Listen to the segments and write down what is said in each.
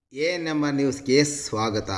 A ನಮ್ಮ ನ್ಯೂಸ್ಗೆ ಸ್ವಾಗತ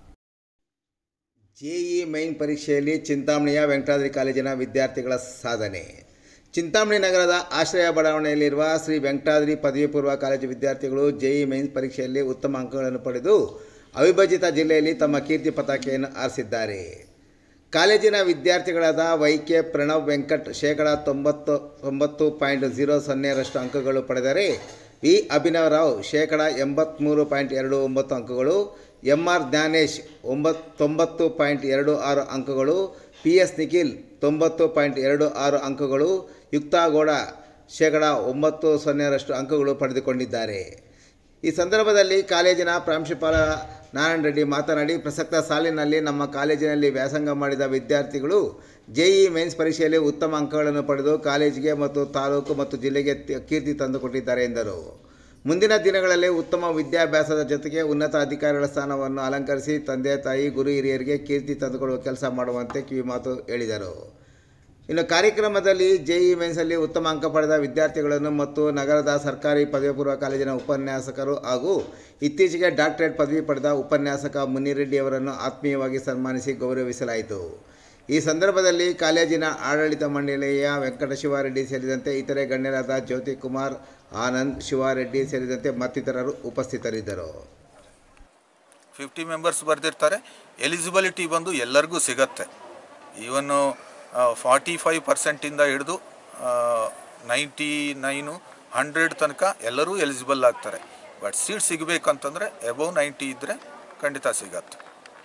ಜೆಇ ಮೈನ್ ಪರೀಕ್ಷೆಯಲ್ಲಿ ಚಿಂತಾಮಣಿಯ ವೆಂಕಟಾದ್ರಿ ಕಾಲೇಜಿನ ವಿದ್ಯಾರ್ಥಿಗಳ ಸಾಧನೆ ಚಿಂತಾಮಣಿ ನಗರದ ಆಶ್ರಯ ಬಡಾವಣೆಯಲ್ಲಿರುವ ಶ್ರೀ ವೆಂಕಟಾದ್ರಿ ಪದವಿ ಪೂರ್ವ ಕಾಲೇಜು ವಿದ್ಯಾರ್ಥಿಗಳು ಜೆಇ ಮೈನ್ಸ್ ಪರೀಕ್ಷೆಯಲ್ಲಿ ಉತ್ತಮ ಅಂಕಗಳನ್ನು ಪಡೆದು ಅವಿಭಜಿತ ಜಿಲ್ಲೆಯಲ್ಲಿ ತಮ್ಮ ಕೀರ್ತಿ ಪತಾಕೆಯನ್ನು ಆರಿಸಿದ್ದಾರೆ ಕಾಲೇಜಿನ ವಿದ್ಯಾರ್ಥಿಗಳಾದ ವೈಕೆ ಪ್ರಣವ್ ವೆಂಕಟ್ ಶೇಕಡ ತೊಂಬತ್ತು ತೊಂಬತ್ತು ಪಾಯಿಂಟ್ ಝೀರೋ ಸೊನ್ನೆರಷ್ಟು ಅಂಕಗಳು ಪಡೆದರೆ ವಿ ಅಭಿನವ್ ರಾವ್ ಶೇಕಡ ಎಂಬತ್ತ್ಮೂರು ಪಾಯಿಂಟ್ ಎರಡು ಒಂಬತ್ತು ಅಂಕಗಳು ಎಂ ಆರ್ ಜ್ಞಾನೇಶ್ ಒಂಬತ್ತು ತೊಂಬತ್ತು ಪಾಯಿಂಟ್ ಎರಡು ಆರು ಅಂಕಗಳು ಪಿ ಎಸ್ ನಿಖಿಲ್ ತೊಂಬತ್ತು ಪಾಯಿಂಟ್ ಎರಡು ಆರು ಅಂಕಗಳು ಯುಕ್ತಾಗೌಡ ಶೇಕಡ ಒಂಬತ್ತು ಸೊನ್ನೆರಷ್ಟು ಅಂಕಗಳು ಪಡೆದುಕೊಂಡಿದ್ದಾರೆ ಈ ಸಂದರ್ಭದಲ್ಲಿ ಕಾಲೇಜಿನ ಪ್ರಾಂಶುಪಾಲ ನಾರಾಯಣ ರೆಡ್ಡಿ ಮಾತನಾಡಿ ಪ್ರಸಕ್ತ ಸಾಲಿನಲ್ಲಿ ನಮ್ಮ ಕಾಲೇಜಿನಲ್ಲಿ ವ್ಯಾಸಂಗ ಮಾಡಿದ ವಿದ್ಯಾರ್ಥಿಗಳು ಜೆಇ ಮೇನ್ಸ್ ಪರೀಕ್ಷೆಯಲ್ಲಿ ಉತ್ತಮ ಅಂಕಗಳನ್ನು ಪಡೆದು ಕಾಲೇಜಿಗೆ ಮತ್ತು ತಾಲೂಕು ಮತ್ತು ಜಿಲ್ಲೆಗೆ ತ- ಕೀರ್ತಿ ತಂದುಕೊಟ್ಟಿದ್ದಾರೆ ಎಂದರು ಮುಂದಿನ ದಿನಗಳಲ್ಲಿ ಉತ್ತಮ ವಿದ್ಯಾಭ್ಯಾಸದ ಜೊತೆಗೆ ಉನ್ನತ ಅಧಿಕಾರಿಗಳ ಸ್ಥಾನವನ್ನು ಅಲಂಕರಿಸಿ ತಂದೆ ತಾಯಿ ಗುರು ಹಿರಿಯರಿಗೆ ಕೀರ್ತಿ ತಂದುಕೊಡುವ ಕೆಲಸ ಮಾಡುವಂತೆ ಕಿವಿಮಾತು ಹೇಳಿದರು ಇನ್ನು ಕಾರ್ಯಕ್ರಮದಲ್ಲಿ ಜೆಇ ಮೇನ್ಸಲ್ಲಿ ಉತ್ತಮ ಅಂಕ ಪಡೆದ ವಿದ್ಯಾರ್ಥಿಗಳನ್ನು ಮತ್ತು ನಗರದ ಸರ್ಕಾರಿ ಪದವಿ ಪೂರ್ವ ಕಾಲೇಜಿನ ಉಪನ್ಯಾಸಕರು ಹಾಗೂ ಇತ್ತೀಚೆಗೆ ಡಾಕ್ಟರೇಟ್ ಪದವಿ ಪಡೆದ ಉಪನ್ಯಾಸಕ ಮುನಿರೆಡ್ಡಿ ಅವರನ್ನು ಆತ್ಮೀಯವಾಗಿ ಸನ್ಮಾನಿಸಿ ಗೌರವಿಸಲಾಯಿತು ಈ ಸಂದರ್ಭದಲ್ಲಿ ಕಾಲೇಜಿನ ಆಡಳಿತ ಮಂಡಳಿಯ ವೆಂಕಟ ಶಿವಾರೆಡ್ಡಿ ಸೇರಿದಂತೆ ಇತರೆ ಗಣ್ಯರಾದ ಜ್ಯೋತಿ ಕುಮಾರ್ ಆನಂದ್ ಶಿವಾರೆಡ್ಡಿ ಸೇರಿದಂತೆ ಮತ್ತಿತರರು ಉಪಸ್ಥಿತರಿದ್ದರು ಫಿಫ್ಟಿ ಮೆಂಬರ್ಸ್ ಬರೆದಿರ್ತಾರೆ ಎಲಿಜಿಬಿಲಿಟಿ ಬಂದು ಎಲ್ಲರಿಗೂ ಸಿಗತ್ತೆ ಈವನ್ನು ಫಾರ್ಟಿ ಫೈವ್ ಪರ್ಸೆಂಟಿಂದ ಹಿಡಿದು ನೈಂಟಿ ನೈನು ಹಂಡ್ರೆಡ್ ತನಕ ಎಲ್ಲರೂ ಎಲಿಜಿಬಲ್ ಆಗ್ತಾರೆ ಬಟ್ ಸೀಟ್ ಸಿಗಬೇಕಂತಂದರೆ ಎಬವ್ ನೈಂಟಿ ಇದ್ದರೆ ಖಂಡಿತ ಸಿಗತ್ತೆ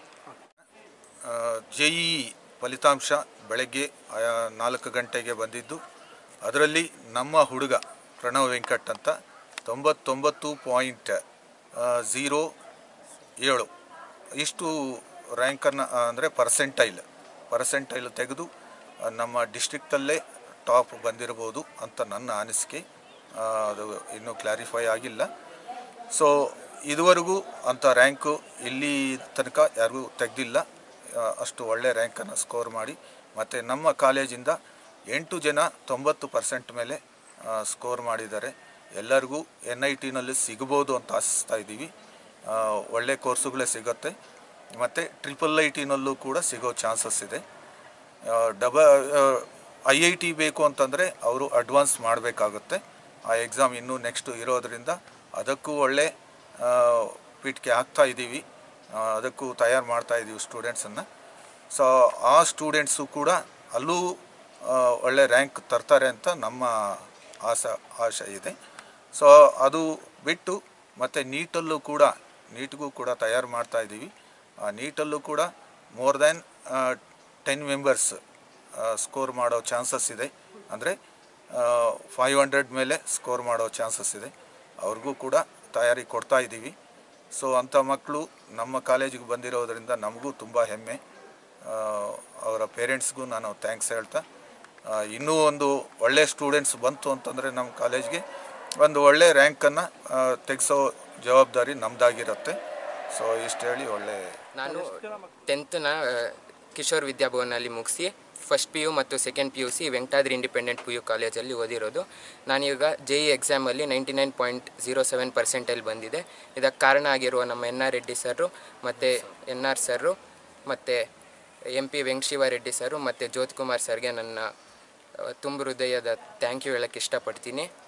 ಜೆ ಇ ಫಲಿತಾಂಶ ಬೆಳಗ್ಗೆ ಆ, ನಾಲ್ಕು ಗಂಟೆಗೆ ಬಂದಿದ್ದು ಅದರಲ್ಲಿ ನಮ್ಮ ಹುಡುಗ ಪ್ರಣವ್ ವೆಂಕಟ್ ಅಂತ ತೊಂಬತ್ತೊಂಬತ್ತು ಪಾಯಿಂಟ್ ಝೀರೋ ಏಳು ಇಷ್ಟು ರ್ಯಾಂಕನ್ನು ಅಂದರೆ ಪರ್ಸೆಂಟೈಲ್ ಪರ್ಸೆಂಟೈಲ್ ತೆಗೆದು ಆ, ನಮ್ಮ ಡಿಸ್ಟ್ರಿಕ್ಟಲ್ಲೇ ಟಾಪ್ ಬಂದಿರ್ಬೋದು ಅಂತ ನನ್ನ ಅನಿಸಿಕೆ ಆ, ಅದು ಇನ್ನೂ ಕ್ಲಾರಿಫೈ ಆಗಿಲ್ಲ ಸೊ ಇದುವರೆಗೂ ಅಂಥ ರ್ಯಾಂಕು ಇಲ್ಲಿ ತನಕ ಯಾರಿಗೂ ತೆಗೆದಿಲ್ಲ ಅಷ್ಟು ಒಳ್ಳೆ ರ್ಯಾಂಕನ್ನು ಸ್ಕೋರ್ ಮಾಡಿ ಮತ್ತು ನಮ್ಮ ಕಾಲೇಜಿಂದ ಎಂಟು ಜನ ತೊಂಬತ್ತು ಪರ್ಸೆಂಟ್ ಮೇಲೆ ಸ್ಕೋರ್ ಮಾಡಿದ್ದಾರೆ ಎಲ್ಲರಿಗೂ ಎನ್ ಐ ಟಿನಲ್ಲಿ ಸಿಗ್ಬೋದು ಅಂತ ಆಶಿಸ್ತಾ ಇದ್ದೀವಿ ಆ, ಒಳ್ಳೆ ಕೋರ್ಸುಗಳೇ ಸಿಗುತ್ತೆ ಮತ್ತು ಟ್ರಿಪಲ್ ಐ ಟಿನಲ್ಲೂ ಕೂಡ ಸಿಗೋ ಚಾನ್ಸಸ್ ಇದೆ ಡಬ ಐ ಐ ಟಿ ಬೇಕು ಅಂತಂದರೆ ಅವರು ಅಡ್ವಾನ್ಸ್ ಮಾಡಬೇಕಾಗುತ್ತೆ ಆ ಎಕ್ಸಾಮ್ ಇನ್ನೂ ನೆಕ್ಸ್ಟ್ ಇರೋದರಿಂದ ಅದಕ್ಕೂ ಒಳ್ಳೆ ಆ, ಪೀಠಿಕೆ ಹಾಕ್ತಾ ಇದ್ದೀವಿ ಆ, ಅದಕ್ಕೂ ತಯಾರು ಮಾಡ್ತಾ ಇದ್ದೀವಿ ಸ್ಟೂಡೆಂಟ್ಸನ್ನು ಸೊ ಆ ಸ್ಟೂಡೆಂಟ್ಸು ಕೂಡ ಅಲ್ಲೂ ಆ, ಒಳ್ಳೆ ರ್ಯಾಂಕ್ ತರ್ತಾರೆ ಅಂತ ನಮ್ಮ ಆಸೆ ಆಶೆ ಇದೆ ಸೊ ಅದು ಬಿಟ್ಟು ಮತ್ತು ನೀಟಲ್ಲೂ ಕೂಡ ನೀಟ್ಗೂ ಕೂಡ ತಯಾರು ಮಾಡ್ತಾ ಇದ್ದೀವಿ ಆ ನೀಟಲ್ಲೂ ಕೂಡ more than ten members score ಮಾಡೋ ಚಾನ್ಸಸ್ ಇದೆ ಅಂದರೆ ಫೈವ್ ಹಂಡ್ರೆಡ್ ಮೇಲೆ ಸ್ಕೋರ್ ಮಾಡೋ ಚಾನ್ಸಸ್ ಇದೆ ಅವ್ರಿಗೂ ಕೂಡ ತಯಾರಿ ಕೊಡ್ತಾ ಇದ್ದೀವಿ ಸೊ ಅಂಥ ಮಕ್ಕಳು ನಮ್ಮ ಕಾಲೇಜಿಗೆ ಬಂದಿರೋದರಿಂದ ನಮಗೂ ತುಂಬ ಹೆಮ್ಮೆ ಆ, ಅವರ ಪೇರೆಂಟ್ಸ್ಗೂ ನಾನು ಥ್ಯಾಂಕ್ಸ್ ಹೇಳ್ತಾ ಆ, ಇನ್ನೂ ಒಂದು ಒಳ್ಳೆ ಸ್ಟೂಡೆಂಟ್ಸ್ ಬಂತು ಅಂತಂದರೆ ನಮ್ಮ ಕಾಲೇಜ್ಗೆ ಒಂದು ಒಳ್ಳೆ ರ್ಯಾಂಕನ್ನು ತೆಗೆಸೋ ಜವಾಬ್ದಾರಿ ನಮ್ಮದಾಗಿರುತ್ತೆ ಸೊ ಇಷ್ಟು ಹೇಳಿ ಒಳ್ಳೆ ನಾನು ಟೆಂತ್ನ ಕಿಶೋರ್ ವಿದ್ಯಾಭವನಲ್ಲಿ ಮುಗಿಸಿ ಫಸ್ಟ್ ಪಿ ಯು ಮತ್ತು second P U C Venkatadri independent P U ಕಾಲೇಜಲ್ಲಿ ಓದಿರೋದು ನಾನೀಗ ಜೆ ಇ ಎಕ್ಸಾಮಲ್ಲಿ ninety nine point zero seven ಪರ್ಸೆಂಟಲ್ಲಿ ಬಂದಿದೆ ಇದಕ್ಕೆ ಕಾರಣ ಆಗಿರುವ ನಮ್ಮ ಎನ್ ಆರ್ ರೆಡ್ಡಿ ಸರು ಮತ್ತು ಎನ್ ಆರ್ ಸರ್ರು ಮತ್ತು ಎಂ ಪಿ ವೆಂಕಶಿವಾರೆಡ್ಡಿ ಸರು ಮತ್ತು ಜ್ಯೋತಿಕುಮಾರ್ ಸರ್ಗೆ ನನ್ನ ಆ, ತುಂಬ ಹೃದಯದ ಥ್ಯಾಂಕ್ ಯು ಹೇಳೋಕ್ಕೆ ಇಷ್ಟಪಡ್ತೀನಿ